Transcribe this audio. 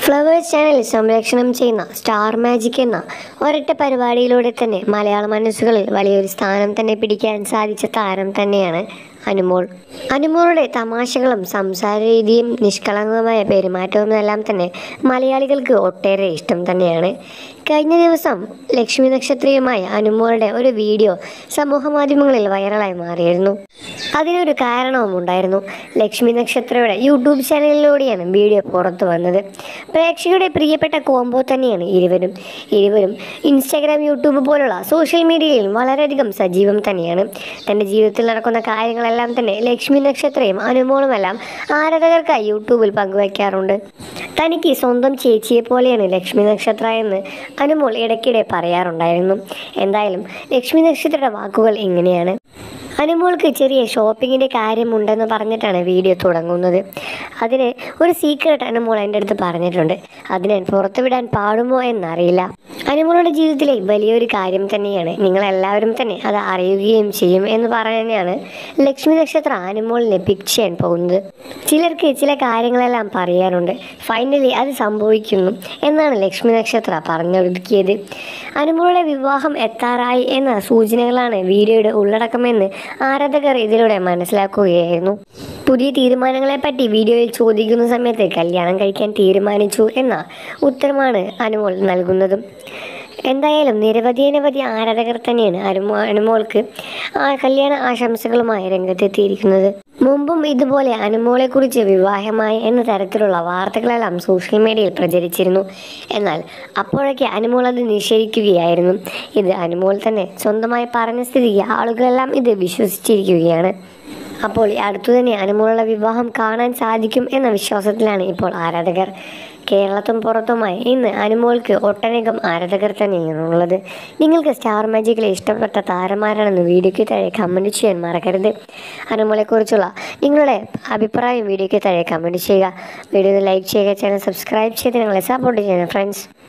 flowers channel സംരക്ഷണം ചെയ്യുന്ന star magic എന്ന ഒരൊറ്റ പരിപാടിയിലൂടെ തന്നെ മലയാള മനസ്സുകളിൽ വലിയൊരു സ്ഥാനം തന്നെ പിടിക്കാൻ സാധിച്ച താരം തന്നെയാണ് അനുമോൾ അനുമോളുടെ തമാശകളും സംസാര രീതിയും നിഷ്കളങ്കമായ പെരുമാറ്റവും എല്ലാം തന്നെ മലയാളികൾക്ക് ഒട്ടേറെ ഇഷ്ടം തന്നെയാണ് കഴിഞ്ഞ ദിവസം ലക്ഷ്മി നക്ഷത്രിയുമായ അനുമോളുടെ ഒരു വീഡിയോ സമൂഹ മാധ്യമങ്ങളിൽ വൈറലായി മാറിയിരുന്നു അതിനൊരു കാരണവും ഉണ്ടായിരുന്നു ലക്ഷ്മി നക്ഷത്രയുടെ യൂട്യൂബ് ചാനലിലൂടെയാണ് വീഡിയോ പുറത്തു വന്നത് പ്രേക്ഷകരുടെ പ്രിയപ്പെട്ട കോംബോ തന്നെയാണ് ഇരുവരും ഇരുവരും ഇൻസ്റ്റാഗ്രാം യൂട്യൂബ് പോലുള്ള സോഷ്യൽ മീഡിയയിൽ വളരെയധികം സജീവം തന്നെയാണ് തൻ്റെ ജീവിതത്തിൽ നടക്കുന്ന കാര്യങ്ങളെല്ലാം തന്നെ ലക്ഷ്മി നക്ഷത്രയും അനുമോളുമെല്ലാം ആരാധകർക്കായി യൂട്യൂബിൽ പങ്കുവയ്ക്കാറുണ്ട് തനിക്ക് സ്വന്തം ചേച്ചിയെ പോലെയാണ് ലക്ഷ്മി നക്ഷത്ര എന്ന് അനുമോൾ ഇടയ്ക്കിടെ പറയാറുണ്ടായിരുന്നു എന്തായാലും ലക്ഷ്മി നക്ഷത്രയുടെ വാക്കുകൾ ഇങ്ങനെയാണ് അനുമോൾക്ക് ചെറിയ ഷോപ്പിങ്ങിൻ്റെ കാര്യമുണ്ടെന്ന് പറഞ്ഞിട്ടാണ് വീഡിയോ തുടങ്ങുന്നത് അതിന് ഒരു സീക്രട്ട് അനുമോൾ എൻ്റെ അടുത്ത് പറഞ്ഞിട്ടുണ്ട് അത് ഞാൻ പുറത്തുവിടാൻ പാടുമോ എന്നറിയില്ല അനുമോളുടെ ജീവിതത്തിലെ വലിയൊരു കാര്യം തന്നെയാണ് നിങ്ങളെല്ലാവരും തന്നെ അത് അറിയുകയും ചെയ്യും എന്ന് പറഞ്ഞാണ് ലക്ഷ്മി നക്ഷത്ര അനുമോളിനെ പിക്ക് ചെയ്യാൻ പോകുന്നത് ചിലർക്ക് ചില കാര്യങ്ങളെല്ലാം പറയാനുണ്ട് ഫൈനലി അത് സംഭവിക്കുന്നു എന്നാണ് ലക്ഷ്മി നക്ഷത്ര പറഞ്ഞൊതുക്കിയത് അനുമോളുടെ വിവാഹം എത്താറായി എന്ന സൂചനകളാണ് വീഡിയോയുടെ ഉള്ളടക്കമെന്ന് ആരാധകർ ഇതിലൂടെ മനസ്സിലാക്കുകയായിരുന്നു പുതിയ തീരുമാനങ്ങളെപ്പറ്റി വീഡിയോയിൽ ചോദിക്കുന്ന സമയത്ത് കല്യാണം കഴിക്കാൻ തീരുമാനിച്ചു എന്ന ഉത്തരമാണ് അനുമോൾ നൽകുന്നതും എന്തായാലും നിരവധി അനവധി ആരാധകർ തന്നെയാണ് അനുമോ അനുമോൾക്ക് ആ കല്യാണ ആശംസകളുമായി രംഗത്തെത്തിയിരിക്കുന്നത് മുമ്പും ഇതുപോലെ അനുമോളെക്കുറിച്ച് വിവാഹമായി എന്ന തരത്തിലുള്ള വാർത്തകളെല്ലാം സോഷ്യൽ മീഡിയയിൽ പ്രചരിച്ചിരുന്നു എന്നാൽ അപ്പോഴൊക്കെ അനുമോൾ അത് നിഷേധിക്കുകയായിരുന്നു ഇത് അനുമോൾ തന്നെ സ്വന്തമായി പറഞ്ഞ സ്ഥിതിക്ക് ആളുകളെല്ലാം ഇത് വിശ്വസിച്ചിരിക്കുകയാണ് അപ്പോൾ ഈ അടുത്തു തന്നെ അനുമോളുടെ വിവാഹം കാണാൻ സാധിക്കും എന്ന വിശ്വാസത്തിലാണ് ഇപ്പോൾ ആരാധകർ കേരളത്തും പുറത്തുമായി ഇന്ന് അനുമോൾക്ക് ഒട്ടനേകം ആരാധകർ തന്നെയാണുള്ളത് നിങ്ങൾക്ക് സ്റ്റാർ മാജിക്കിലെ ഇഷ്ടപ്പെട്ട താരമാരാണെന്ന് വീഡിയോയ്ക്ക് താഴെ കമൻറ്റ് ചെയ്യാൻ മറക്കരുത് അനുമോളെക്കുറിച്ചുള്ള നിങ്ങളുടെ അഭിപ്രായം വീഡിയോയ്ക്ക് താഴെ കമൻറ്റ് ചെയ്യുക വീഡിയോ ലൈക്ക് ചെയ്യുക ചാനൽ സബ്സ്ക്രൈബ് ചെയ്ത് ഞങ്ങളെ സപ്പോർട്ട് ചെയ്യുക ഫ്രണ്ട്സ്